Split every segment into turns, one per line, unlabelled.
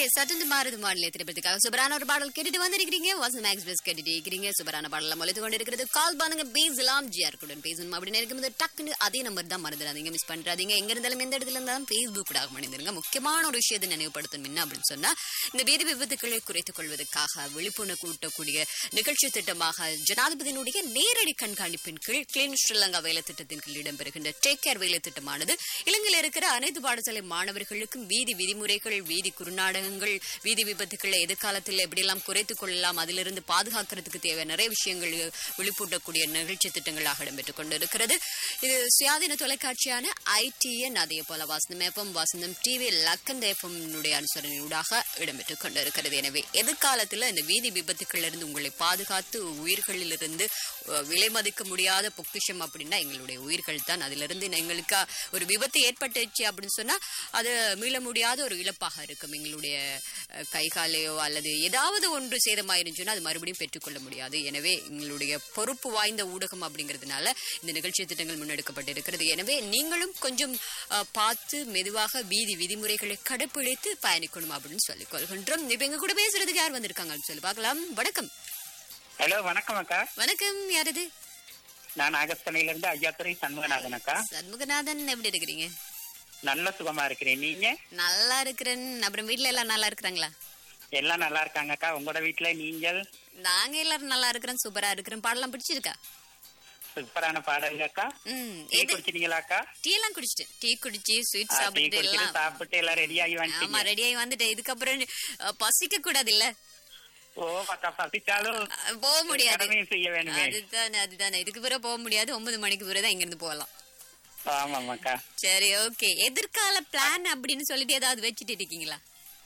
சட்டந்து மாறுது மாநில திரைப்படத்துக்காக சூப்பரான ஒரு பாடல் கேட்டுட்டு வந்திருக்கிறீங்க வாசன் மேக்ஸ் பெஸ் கேட்டுட்டு இருக்கிறீங்க சூப்பரான பாடலாம் மொழித்து கொண்டு இருக்கிறது கால் பண்ணுங்க பேசலாம் ஜிஆர் கூட பேசணும் அப்படின்னு இருக்கும்போது டக்குன்னு அதே நம்பர் தான் மறந்துடாதீங்க மிஸ் பண்றாதீங்க எங்க இருந்தாலும் எந்த இடத்துல இருந்தாலும் ஃபேஸ்புக் கூட மணிந்துருங்க முக்கியமான ஒரு விஷயத்தை நினைவுபடுத்தணும் என்ன அப்படின்னு சொன்னா இந்த வீதி விபத்துக்களை குறைத்துக் கொள்வதற்காக விழிப்புணர்வு கூட்டக்கூடிய நிகழ்ச்சி திட்டமாக ஜனாதிபதியினுடைய நேரடி கண்காணிப்பின் கீழ் கிளீன் ஸ்ரீலங்கா வேலை திட்டத்தின் கீழ் இடம்பெறுகின்ற டேக் கேர் வேலை திட்டமானது இலங்கையில் இருக்கிற அனைத்து பாடசாலை மாணவர்களுக்கும் வீதி விதிமுறைகள் வீதி குறுநாடகங்கள் வீதி விபத்துக்களை எதிர்காலத்தில் எப்படியெல்லாம் குறைத்துக் கொள்ளலாம் அதிலிருந்து பாதுகாக்கிறதுக்கு தேவையான நிறைய விஷயங்கள் விழிப்பூட்டக்கூடிய நிகழ்ச்சி திட்டங்களாக இடம்பெற்றுக் கொண்டிருக்கிறது இது சுயாதீன தொலைக்காட்சியான ஐடிஎன் அதே போல வாசனம் எஃப்எம் வாசனம் டிவி லக்கந்த எஃப்எம் அனுசரணையூடாக இடம்பெற்றுக் கொண்டிருக்கிறது எனவே எதிர்காலத்தில் இந்த வீதி விபத்துக்கள் இருந்து உங்களை பாதுகாத்து உயிர்களிலிருந்து அஹ், விலை மதிக்க முடியாத பொக்கிஷம் அப்படின்னா எங்களுடைய உயிர்கள் தான் அதிலிருந்து எங்களுக்கு ஒரு விபத்து ஏற்பட்டுச்சு அப்படின்னு சொன்னா அது மீள முடியாத ஒரு இழப்பாக இருக்கும் எங்களுடைய அஹ், கை காலையோ அல்லது ஏதாவது ஒன்று சேதமாயிருந்துச்சுன்னா அது மறுபடியும் பெற்றுக்கொள்ள முடியாது எனவே எங்களுடைய பொறுப்பு வாய்ந்த ஊடகம் அப்படிங்கிறதுனால இந்த நிகழ்ச்சி திட்டங்கள் முன்னெடுக்கப்பட்டிருக்கிறது எனவே நீங்களும் கொஞ்சம் அஹ், பார்த்து மெதுவாக வீதி விதிமுறைகளை கடைப்பிடித்து பயணிக்கணும் அப்படின்னு சொல்லிக் கொள்கின்றோம் இப்ப எங்க கூட பேசுறதுக்கு யார் வந்திருக்காங்கன்னு சொல்லி பார்க்கலாம் வணக்கம்
ஹலோ வணக்கம் அக்கா
வணக்கம் யாரது
நான் நாகஸ்தனையில இருந்து ஐயாத்துறை சண்முகநாதன் அக்கா
சண்முகநாதன் எப்படி இருக்கிறீங்க
நல்ல சுகமா இருக்கிறேன் நீங்க
நல்லா இருக்கிறேன் அப்புறம் வீட்ல எல்லாம் நல்லா இருக்கிறாங்களா
எல்லாம் நல்லா இருக்காங்க அக்கா உங்களோட வீட்டுல நீங்கள்
நாங்க எல்லாரும் நல்லா இருக்கிறோம் சூப்பரா இருக்கிறோம் பாடலாம் பிடிச்சிருக்கா
சூப்பரான பாடல் அக்கா
ம்
டீ
எது
குடிச்சிட்டீங்களா அக்கா
டீ எல்லாம் குடிச்சிட்டு டீ குடிச்சு ஸ்வீட்
ஆ, டீ
சாப்பிட்டு
குடிச்சிட்டு
எல்லாம்
சாப்பிட்டு எல்லாம் ரெடி ஆகி
ஆமா
வந்துட்டீங்க
ரெடி ஆகி வந்துட்டேன் இதுக்கப்புறம் அஹ், பசிக்க கூடாது இல்ல
ஓ அக்கா பசிச்சாலும்
போக முடியாது
கடமையும் செய்ய வேணுமே
அதுதானே அதுதானே இதுக்கு பிறகு போக முடியாது ஒன்பது மணிக்கு பிறகு தான் இங்க இருந்து போகலாம்
ஆமாம் அக்கா
சரி ஓகே எதிர்கால பிளான் அப்படின்னு சொல்லிட்டு ஏதாவது வச்சுட்டு இருக்கீங்களா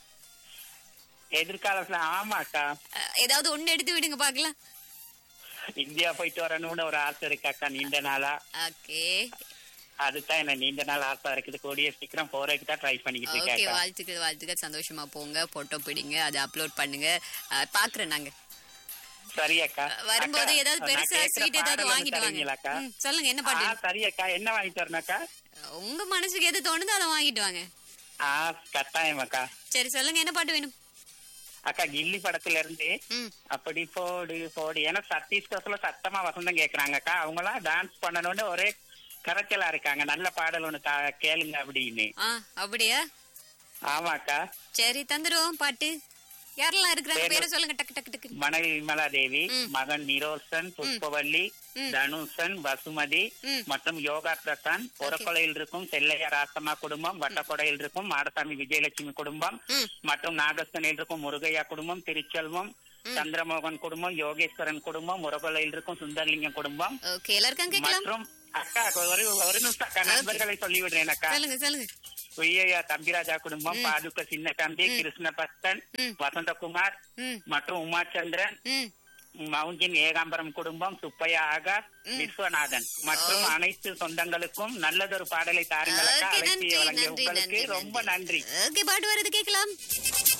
எதிர்காலத்துல ஆமா அக்கா
அஹ், ஏதாவது ஒண்ணு எடுத்து விடுங்க பாக்கலாம்
இந்தியா போயிட்டு வரணும்னு ஒரு ஆசை இருக்கு அக்கா நீண்ட நாளா
ஓகே
அதுதான் என்ன நீண்ட நாள் ஆசை இருக்குது கூடிய சீக்கிரம் போறதுக்கு தான் ட்ரை பண்ணிக்கிட்டு இருக்கேன்
ஓகே
அக்கா
வாழ்த்துக்கள் வாழ்த்துக்கள் சந்தோஷமா போங்க போட்டோ பிடிங்க அதை அப்லோட் பண்ணுங்க அஹ், பாக்குறேன் நாங்க
சரி அக்கா
வரும்போது
அக்கா,
ஏதாவது
நான்
பெருசா
கேக்குற
ஸ்வீட் ஏதாவது
பாடல் ஒண்ணு
வாங்கிட்டு வாங்க
தருவீங்களா அக்கா
ம், சொல்லுங்க என்ன
ஆ
பாட்டு
சரி அக்கா என்ன வாங்கி தரணும் அக்கா
உங்க மனசுக்கு எது தோணுதோ அதை வாங்கிட்டு வாங்க
ஆ கட்டாயம் அக்கா
சரி சொல்லுங்க என்ன பாட்டு வேணும்
அக்கா கில்லி படத்துல இருந்து
ம்
அப்படி போடு போடு ஏன்னா சத்தீஸ்கர்ல சத்தமா வசந்தம் கேக்குறாங்க அக்கா அவங்க எல்லாம் டான்ஸ் பண்ணணும்னு ஒரே கரைச்சலா இருக்காங்க நல்ல பாடல் ஒண்ணு தா- கேளுங்க அப்படின்னு
ஆ அப்படியா
ஆமா அக்கா
சரி தந்துருவோம் பாட்டு யாரெல்லாம் இருக்கிறாங்க
சரி.
பேரை சொல்லுங்க டக்கு டக்கு டக்கு
மனைவி விமலா தேவி
ம்.
மகன் நிரோசன் புஷ்பவல்லி
ம்.
தனுஷன் வசுமதி
ம்.
மற்றும் யோகா பிரசாந்த் பொறக்கொலையில் இருக்கும் செல்லையா ராசம்மா குடும்பம் வட்டக்கொடையில் இருக்கும் மாடசாமி விஜயலட்சுமி குடும்பம்
ம்.
மற்றும் நாகஸ்தனில் இருக்கும் முருகையா குடும்பம் திருச்செல்வம் சந்திரமோகன் குடும்பம் யோகேஸ்வரன் குடும்பம் முரகொலையில் இருக்கும் சுந்தரலிங்கம் குடும்பம்
ஓகே எல்லாருக்கும் கேட்கலாம்
மற்றும் அக்கா ஒரு ஒரு நிமிஷம் அக்கா நண்பர்களை சொல்லிவிடுறேன் அக்கா
சொல்லுங்க சொல்லுங்க
உய்யா தம்பிராஜா குடும்பம் பாதுக்க சின்ன தம்பி கிருஷ்ணபக்தன்
ம்.
வசந்தகுமார்
ம்
மற்றும் உமாச்சந்திரன்
ம்
மவுஞ்சின் ஏகாம்பரம் குடும்பம் சுப்பையா ஆகாஷ் விஸ்வநாதன் மற்றும் அனைத்து சொந்தங்களுக்கும் நல்லதொரு பாடலை தாருங்கள் அக்கா
ஓகே
அழைச்சி
நன்றி
வழங்கிய
நன்றி
உங்களுக்கு
நன்றி
ரொம்ப நன்றி
ஓகே பாட்டு வருது கேட்கலாம்